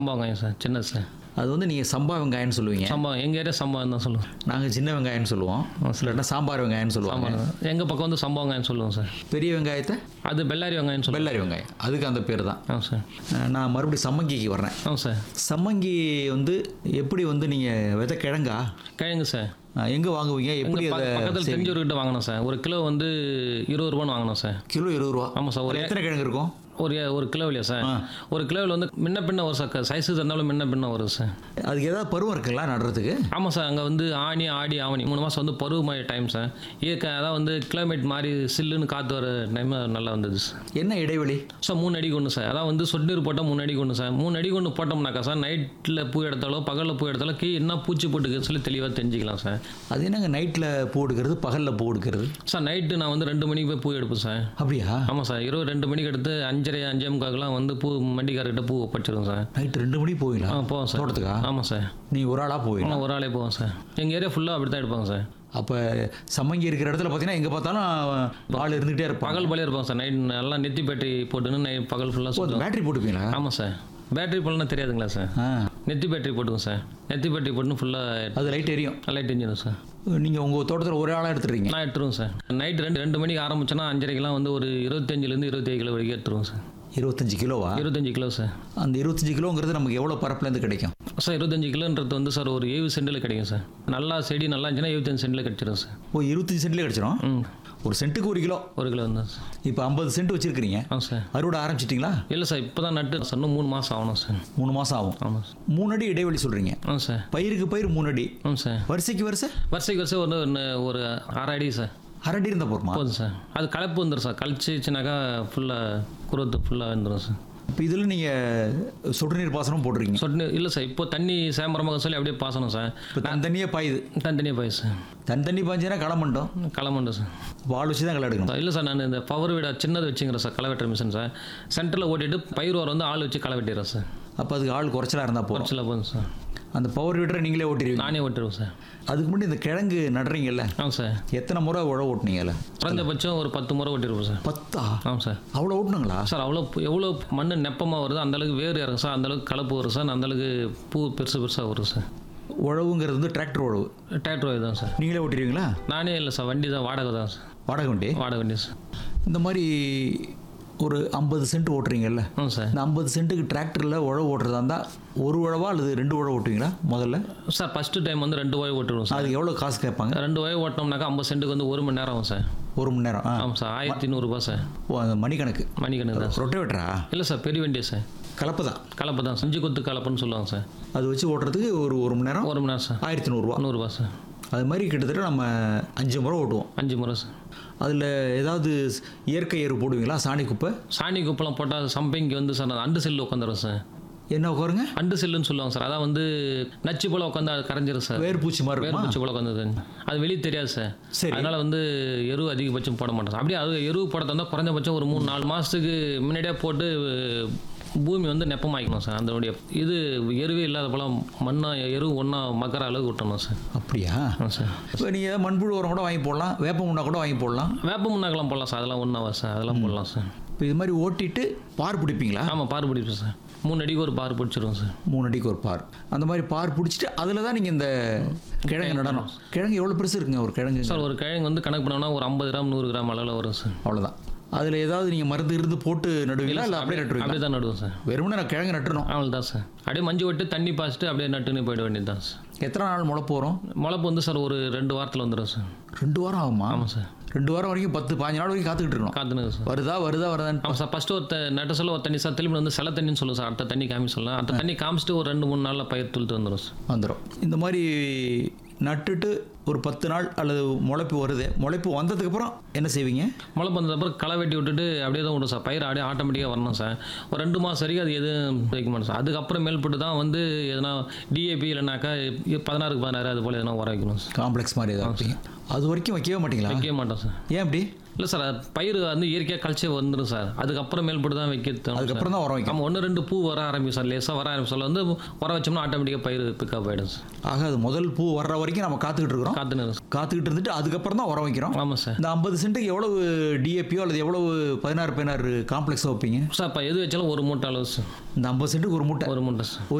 சம்பா வெங்காயம் சார் சின்னது சார் அது வந்து நீங்கள் சம்பா வெங்காயம்னு சொல்லுவீங்க சம்பா எங்கள் ஏரியா சம்பான்னு தான் சொல்லுவோம் நாங்கள் சின்ன வெங்காயம்னு சொல்லுவோம் இல்லைன்னா சாம்பார் வெங்காயம்னு சொல்லுவாங்க ஆமாம் எங்கள் பக்கம் வந்து சம்பா வெங்காயம் சொல்லுவோம் சார் பெரிய வெங்காயத்தை அது பெல்லாரி வெங்காயம் சொல்லுவோம் பெல்லாரி வெங்காயம் அதுக்கு அந்த பேர் தான் ஆ சார் அஹ் நான் மறுபடியும் சம்மங்கிக்கு வர்றேன் ஆ சார் சம்மங்கி வந்து எப்படி வந்து நீங்கள் விதை கிழங்கா கிழங்கு சார் எங்கே வாங்குவீங்க எப்படி எங்கள் அதை பக்கத்தில் தெரிஞ்சவர்கிட்ட வாங்கினோம் சார் ஒரு கிலோ வந்து இருபது ரூபான்னு வாங்கினோம் சார் கிலோ இருபது ரூபா ஆமாம் சார் ஒரு அதுல எத்தனை கிழங்கு இருக்கும் ஒரு ஒரு கிலோ இல்லையா சார் ஒரு கிலோவில் வந்து முன்ன பின்ன வரும் சார் சைஸு இருந்தாலும் முன்ன பின்ன வரும் சார் அதுக்கு ஏதாவது பருவம் இருக்குங்களா நடுறதுக்கு ஆமாம் சார் அங்கே வந்து ஆனி ஆடி ஆவணி மூணு மாதம் வந்து பருவமழை டைம் சார் இயற்கை அதான் வந்து கிளைமேட் மாதிரி சில்லுன்னு காற்று வர டைம் நல்லா வந்தது சார் என்ன இடைவெளி சார் மூணு அடிக்கு ஒன்று சார் அதான் வந்து சொட்டு நீர் போட்டால் மூணு அடிக்கு ஒன்று சார் மூணு அடிக்கு ஒன்று போட்டோம்னாக்கா சார் நைட்டில் பூ எடுத்தாலோ பகலில் பூ எடுத்தாலோ கீ என்ன பூச்சி போட்டுக்குன்னு சொல்லி தெளிவாக தெரிஞ்சுக்கலாம் சார் அது என்னங்க நைட்டில் பூ எடுக்கிறது பகலில் பூ எடுக்கிறது சார் நைட்டு நான் வந்து ரெண்டு மணிக்கு போய் பூ எடுப்பேன் சார் அப்படியா ஆமாம் சார் இரவு ரெண்டு மணிக்கு எடுத்து அஞ்சரை அஞ்சே முக்காக்கெல்லாம் வந்து பூ மண்டிக்காரர்கிட்ட பூ ஒப்பச்சிடும் சார் நைட்டு ரெண்டு மணி போவீங்களா ஆ போவோம் சார் தோட்டத்துக்கா ஆமாம் சார் நீ ஒரு ஆளாக போவீங்களா ஆமாம் ஒரு ஆளே போவோம் சார் எங்கள் ஏரியா ஃபுல்லாக அப்படி தான் எடுப்பாங்க சார் அப்போ சம்மங்கி இருக்கிற இடத்துல பார்த்தீங்கன்னா எங்கே பார்த்தாலும் ஆள் இருந்துகிட்டே இருப்பாங்க பகல் போலே இருப்பாங்க சார் நைட் நல்லா நெத்தி பேட்டரி போட்டுன்னு நைட் பகல் ஃபுல்லாக சுற்றுவோம் பேட்டரி போட்டுப்பீங்களா ஆமாம் சார் பேட்டரி போடலன்னா தெரியாதுங்களா சார் ஆ நெத்தி பேட்டரி போட்டுவோம் சார் நெத்தி பேட்டரி போட்டுன்னு ஃபுல்லாக அது லைட் எரியும் லைட் எரிஞ்சிடும் சார் நீங்கள் உங்கள் தோட்டத்தில் ஒரே ஆளாக எடுத்துறீங்க நான் எடுத்துருவோம் சார் நைட் ரெண்டு ரெண்டு மணிக்கு ஆரம்பிச்சோன்னா அஞ்சரைக்கெல்லாம் வந்து ஒரு இருபத்தஞ்சிலேருந்து இருபத்தேழு கிலோ வரைக்கும் எடுத்துருவோம் சார் இருபத்தஞ்சு கிலோவா இருபத்தஞ்சு கிலோ சார் அந்த இருபத்தஞ்சு கிலோங்கிறது நமக்கு எவ்வளோ பரப்புலேருந்து கிடைக்கும் சார் இருபத்தஞ்சு கிலோன்றது வந்து சார் ஒரு ஏழு சென்டில் கிடைக்கும் சார் நல்லா செடி நல்லா இருந்துச்சுன்னா இருபத்தஞ்சு சென்டில் கிடச்சிடும் சார் ஓ இருபத்தஞ்சு சென்ட்லேயே கிடச்சிரும் ம் ஒரு சென்ட்டுக்கு ஒரு கிலோ ஒரு கிலோ தான் சார் இப்போ ஐம்பது சென்ட் வச்சுருக்கிறீங்க ஆ சார் அறுவடை ஆரம்பிச்சிட்டிங்களா இல்லை சார் இப்போ தான் நட்டு சார் இன்னும் மூணு மாதம் ஆகணும் சார் மூணு மாதம் ஆகும் ஆமாம் சார் மூணு அடி இடைவெளி சொல்கிறீங்க ஆ சார் பயிருக்கு பயிர் மூணு அடி ஆ சார் வரிசைக்கு வரிசை வருஷத்துக்கு வருஷம் ஒரு ஒன்று ஒரு அரை அடி சார் அரை அடி இருந்தால் போதுமா போதும் சார் அது கலப்பு வந்துடும் சார் கழிச்சிச்சுனாக்கா ஃபுல்லாக குரோத்து ஃபுல்லாக வந்துடும் சார் இப்போ இதில் நீங்கள் சொட்டு நீர் பாசனம் போட்டிருக்கீங்க சொட்டு இல்லை சார் இப்போ தண்ணி சேம்பரமாக சொல்லி அப்படியே பாசனம் சார் இப்போ தனித்தனியாக பாயுது தனித்தனியாக போய் சார் தனித்தண்ணி பாய்ஞ்சினா களை மண்டோம் களமண்டு சார் வாள் வச்சு தான் களை எடுக்கணும் இல்லை சார் நான் இந்த பவர் வீட சின்னது வச்சுங்கிறேன் சார் களை வெட்டுற மிஷின் சார் சென்டரில் ஓட்டிட்டு பயிர் வர வந்து ஆள் வச்சு களை வெட்டிடுறேன் சார் அப்போ அதுக்கு ஆள் குறைச்சலாக இருந்தால் போதும் குறைச்சல போதும் சார் அந்த பவர் வீட்டரை நீங்களே ஓட்டிடுவீங்க நானே ஓட்டிடுவேன் சார் அதுக்கு முன்னாடி இந்த கிழங்கு நடுறீங்கல்ல ஆ சார் எத்தனை முறை உழவு ஓட்டுனீங்கல்ல குறைஞ்சபட்சம் ஒரு பத்து முறை ஓட்டிருப்போம் சார் பத்தா ஆமாம் சார் அவ்வளோ ஓட்டுனுங்களா சார் அவ்வளோ எவ்வளோ மண் நெப்பமாக வருதோ அந்தளவுக்கு வேர் இறங்கும் சார் அந்தளவுக்கு கலப்பு வரும் சார் அந்தளவுக்கு பூ பெருசு பெருசாக வரும் சார் உழவுங்கிறது வந்து டிராக்டர் உழவு டிராக்டர் தான் சார் நீங்களே ஓட்டிடுவீங்களா நானே இல்லை சார் வண்டி தான் வாடகை தான் சார் வாடகை வண்டி வாடகை வண்டி சார் இந்த மாதிரி ஒரு ஐம்பது சென்ட் ஓட்டுறீங்கல்ல ஆ சார் இந்த ஐம்பது சென்ட்டுக்கு டிராக்டரில் உழவு ஓட்டுறதா இருந்தால் ஒரு உழவா அல்லது ரெண்டு உழவு ஓட்டுவீங்களா முதல்ல சார் ஃபஸ்ட்டு டைம் வந்து ரெண்டு வாய் ஓட்டிடுவோம் சார் அதுக்கு எவ்வளோ காசு கேட்பாங்க ரெண்டு வாய் ஓட்டினோம்னாக்கா ஐம்பது சென்ட்டுக்கு வந்து ஒரு மணி நேரம் ஆகும் சார் ஒரு மணி நேரம் ஆ ஆமாம் சார் ஆயிரத்தி நூறுரூபா சார் ஓ அந்த மணிக்கணக்கு மணிக்கணக்கு தான் சார் ரொட்டேவேட்டரா இல்லை சார் பெரிய வண்டி சார் கலப்பு தான் கலப்பை தான் செஞ்சு கொத்து கலப்புன்னு சொல்லுவாங்க சார் அது வச்சு ஓட்டுறதுக்கு ஒரு ஒரு மணி நேரம் ஒரு மணி நேரம் சார் ஆயிரத்தி நூறுரூவா நூறுரூவா சார் அது மாதிரி கிட்டத்தட்ட நம்ம அஞ்சு முறை ஓட்டுவோம் அஞ்சு முறை சார் அதில் ஏதாவது இயற்கை எரு போடுவீங்களா சாணி குப்பை சாணி குப்பெல்லாம் போட்டால் சம்பைக்கு வந்து சார் அந்த அண்டு செல்லு உட்காந்துரும் சார் என்ன உட்காருங்க அண்டு செல்லுன்னு சொல்லுவாங்க சார் அதான் வந்து நச்சு போல உட்காந்து அது கரைஞ்சிரும் சார் வேர்பூச்சி மாதிரி வேறு இருக்குமா பூச்சி போல உட்காந்தது அது வெளியே தெரியாது சார் சரி. அதனால வந்து எரு அதிகபட்சம் போட மாட்டோம் அப்படியே அது எரு போட தந்தா குறைஞ்சபட்சம் ஒரு மூணு நாலு மாதத்துக்கு முன்னாடியே போட்டு பூமி வந்து நெப்பமாக்கணும் சார் அதனுடைய இது எருவே இல்லாத போல மண்ணா எரு ஒன்றா மக்கற அளவுக்கு விட்டணும் சார் அப்படியா ஆ சார் இப்போ நீங்கள் மண்புழு உரம் கூட வாங்கி போடலாம் வேப்ப முன்னா கூட வாங்கி போடலாம் வேப்ப முன்னாக்கெல்லாம் போடலாம் சார் அதெல்லாம் ஒன்றாவா சார் அதெல்லாம் போடலாம் சார் இப்போ இது மாதிரி ஓட்டிட்டு பார் பிடிப்பீங்களா ஆமாம் பாரு பிடிப்போம் சார் மூணு அடிக்கு ஒரு பாரு பிடிச்சிருவோம் சார் மூணு அடிக்கு ஒரு பார் அந்த மாதிரி பார் பிடிச்சிட்டு அதில் தான் நீங்கள் இந்த கிழங்கு நடணும் கிழங்கு எவ்வளோ பெருசு இருக்குங்க ஒரு கிழங்கு சார் ஒரு கிழங்கு வந்து கணக்கு பண்ணோம்னா ஒரு ஐம்பது கிராம் நூறு கிராம் அளவில் வரும் சார் அவ்வளோதான் அதில் ஏதாவது நீங்கள் மருந்து இருந்து போட்டு நடுவீங்களா இல்லை அப்படியே நட்டுருவீங்களா அப்படியே தான் நடுவோம் சார் வெறுமனே நான் கிழங்கு நட்டுறணும் அவ்வளோ தான் சார் அப்படியே மஞ்சள் விட்டு தண்ணி பாய்ச்சிட்டு அப்படியே நட்டுன்னு போயிட வேண்டியது தான் சார் எத்தனை நாள் முளைப்பு வரும் முளைப்பு வந்து சார் ஒரு ரெண்டு வாரத்தில் வந்துடும் சார் ரெண்டு வாரம் ஆகுமா ஆமாம் சார் ரெண்டு வாரம் வரைக்கும் பத்து பாஞ்சு நாள் வரைக்கும் காத்துக்கிட்டு இருக்கணும் காத்துனுங்க சார் வருதா வருதா வருதான்னு ஆமாம் சார் ஃபஸ்ட்டு ஒரு த- நட்ட சொல்ல ஒரு தண்ணி சார் திரும்பி வந்து சில தண்ணின்னு சொல்லுவோம் சார் அடுத்த தண்ணி காமி சொல்லலாம் அடுத்த தண்ணி காமிச்சிட்டு ஒரு ரெண்டு மூணு நாளில் பயிர் துளுத்து வந்துடும் சார் வந்துடும் இந்த மாதிரி நட்டுட்டு ஒரு பத்து நாள் அல்லது முளைப்பு வருது முளைப்பு வந்ததுக்கப்புறம் என்ன செய்வீங்க முளைப்பு வந்ததுக்கப்புறம் களை வெட்டி விட்டுட்டு அப்படியே தான் விடும் சார் பயிர் அப்படியே ஆட்டோமேட்டிக்காக வரணும் சார் ஒரு ரெண்டு மாதம் வரைக்கும் அது எதுவும் வைக்க மாட்டோம் சார் அதுக்கப்புறம் மேல்பட்டு தான் வந்து எதனா டிஏபி இல்லைனாக்கா பதினாறுக்கு பதினாறு அது போல் எதனா உர வைக்கணும் சார் காம்ப்ளெக்ஸ் மாதிரி ஏதாவது வைப்பீங்க அது வரைக்கும் வைக்கவே மாட்டீங்களா வைக்கவே மாட்டோம் சார் ஏன் அப்படி இல்லை சார் அது பயிர் வந்து இயற்கையாக கழிச்சே வந்துடும் சார் அதுக்கப்புறம் மேல்பட்டு தான் வைக்கிறது அதுக்கப்புறம் தான் உரம் வைக்கணும் நம்ம ஒன்று ரெண்டு பூ வர ஆரம்பிக்கும் சார் லேசாக வர ஆரம்பிக்கும் சொல்ல வந்து உரம் வச்சோம்னா ஆட்டோமேட்டிக்காக பயிர் பிக்கப் ஆகிடும் சார் ஆக அது முதல் பூ வர்ற வரைக்கும் நம்ம காத்துக்கிட்டு இருக்கிறோம் காத்துன்னு சார் காத்துக்கிட்டு இருந்துட்டு அதுக்கப்புறம் தான் உரம் வைக்கிறோம் ஆமாம் சார் இந்த ஐம்பது சென்ட்டுக்கு எவ்வளவு டிஏபியோ அல்லது எவ்வளவு பதினாறு பதினாறு காம்ப்ளெக்ஸோ வைப்பீங்க சார் இப்போ எது வச்சாலும் ஒரு மூட்டை அளவு சார் இந்த ஐம்பது சென்ட்டுக்கு ஒரு மூட்டை ஒரு மூட்டை சார்